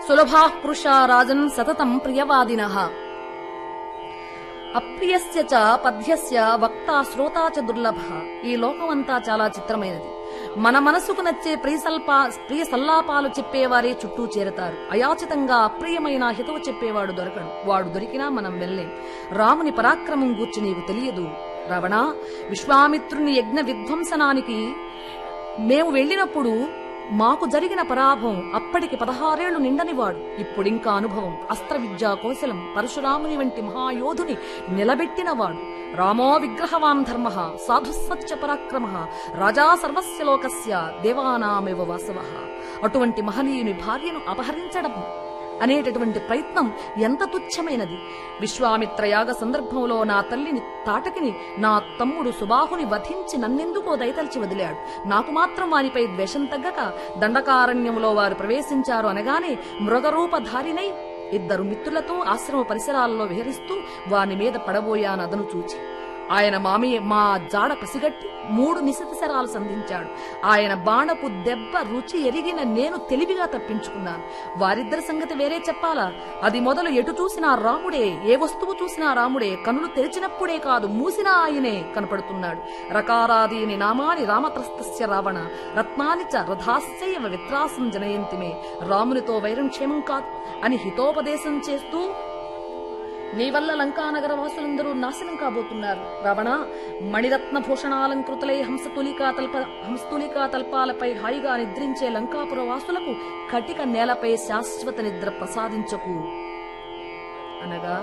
సులభా పురుషా రాజన్ సతతం ప్రియవాదినః అప్రియస్య చ పద్యస్య వక్త శ్రోత చ దుర్లభ ఈ లోకమంతా చాలా చిత్రమైనది మన మనసుకు నచ్చే ప్రియసల్ప ప్రియ సల్లాపాలు చెప్పేవారే చుట్టూ చేరతారు అయాచితంగా అప్రియమైన హితవు చెప్పేవాడు దొరకడు వాడు దొరికినా మనం వెళ్ళలేం రాముని పరాక్రమం గూర్చి నీకు తెలియదు రావణ విశ్వామిత్రుని యజ్ఞ విధ్వంసనానికి మేము వెళ్ళినప్పుడు మాకు జరిగిన పరాభవం అప్పటికి పదహారేళ్లు నిండనివాడు ఇప్పుడింకా అనుభవం అస్త్ర విద్యా కౌశలం పరశురాముని వంటి మహాయోధుని నిలబెట్టినవాడు రామో విగ్రహవాన్ ధర్మ సాధుసత్య పరాక్రమ రాజా సర్వస్య లోకస్య దేవానామివ వాసవ అటువంటి మహనీయుని భార్యను అపహరించడం అనేటటువంటి ప్రయత్నం ఎంత తుచ్చమైనది విశ్వామిత్ర యాగ సందర్భంలో నా తల్లిని తాటకిని నా తమ్ముడు సుబాహుని వధించి నన్నెందుకో దయతల్చి వదిలాడు నాకు మాత్రం వారిపై ద్వేషం తగ్గక దండకారణ్యంలో వారు ప్రవేశించారు అనగానే మృగరూపధారినై ఇద్దరు మిత్రులతో ఆశ్రమ పరిసరాల్లో విహరిస్తూ వాని మీద పడబోయాను అదను చూచి ఆయన మామి మా జాడ పసిగట్టి మూడు నిశితశరాలు సంధించాడు ఆయన బాణపు దెబ్బ రుచి ఎరిగిన నేను తెలివిగా తప్పించుకున్నాను వారిద్దరి సంగతి వేరే చెప్పాలా అది మొదలు ఎటు చూసినా రాముడే ఏ వస్తువు చూసినా రాముడే కనులు తెరిచినప్పుడే కాదు మూసినా ఆయనే కనపడుతున్నాడు రకారాదీని నామాని రామత్రస్తస్య రావణ రత్నాని చ రథాశ్చైవ విత్రాసం జనయంతి మే రామునితో వైరం క్షేమం కాదు అని హితోపదేశం చేస్తూ నీ వల్ల లంకానగర వాసులందరూ నాశనం కాబోతున్నారు రావణ మణిరత్న భూషణాలంకృతులై హంసతులికా తల్ప హంసతులికా తల్పాలపై హాయిగా నిద్రించే లంకాపుర వాసులకు కటిక నేలపై శాశ్వత నిద్ర ప్రసాదించకు అనగా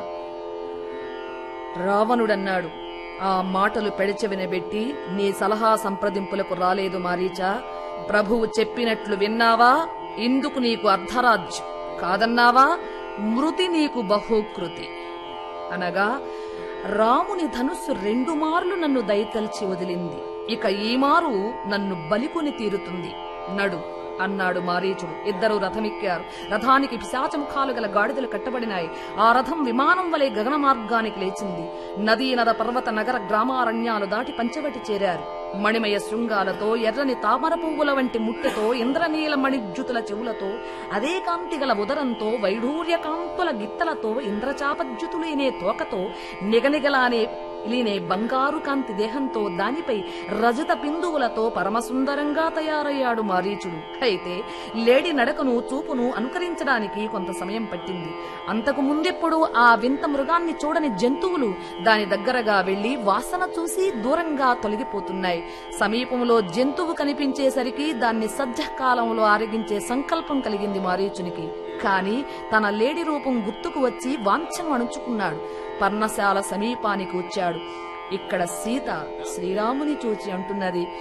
రావణుడన్నాడు ఆ మాటలు పెడిచె వినబెట్టి నీ సలహా సంప్రదింపులకు రాలేదు మారీచా ప్రభువు చెప్పినట్లు విన్నావా ఇందుకు నీకు అర్ధరాజ్యం కాదన్నావా మృతి నీకు బహుకృతి అనగా రాముని ధనుస్సు రెండు మార్లు నన్ను దయతల్చి వదిలింది ఇక ఈ మారు నన్ను బలికొని తీరుతుంది నడు అన్నాడు మారీచుడు ఇద్దరు రథమెక్కారు రథానికి పిశాచముఖాలు గల గాడిదలు కట్టబడినాయి ఆ రథం విమానం వలె గగన మార్గానికి లేచింది నదీ నద పర్వత నగర గ్రామారణ్యాలు దాటి పంచవటి చేరారు మణిమయ శృంగాలతో ఎర్రని తామర పువ్వుల వంటి ముట్టెతో ఇంద్రనీల మణిజ్యుతుల చెవులతో అదే కాంతి గల ఉదరంతో వైఢూర్య కాంతుల గిత్తలతో ఇంద్రచాపజ్యుతులేనే తోకతో నిగనిగలానే ఇలీనే బంగారు కాంతి దేహంతో దానిపై రజత బిందువులతో పరమసుందరంగా తయారయ్యాడు మారీచుడు అయితే లేడి నడకను చూపును అనుకరించడానికి కొంత సమయం పట్టింది అంతకు ముందెప్పుడు ఆ వింత మృగాన్ని చూడని జంతువులు దాని దగ్గరగా వెళ్లి వాసన చూసి దూరంగా తొలగిపోతున్నాయి సమీపంలో జంతువు కనిపించేసరికి దాన్ని సద్యకాలంలో ఆరగించే సంకల్పం కలిగింది మారీచునికి కాని తన లేడి రూపం గుర్తుకు వచ్చి వాంఛను అణుచుకున్నాడు పర్ణశాల సమీపానికి వచ్చాడు ఇక్కడ సీత శ్రీరాముని చూచి అంటున్నది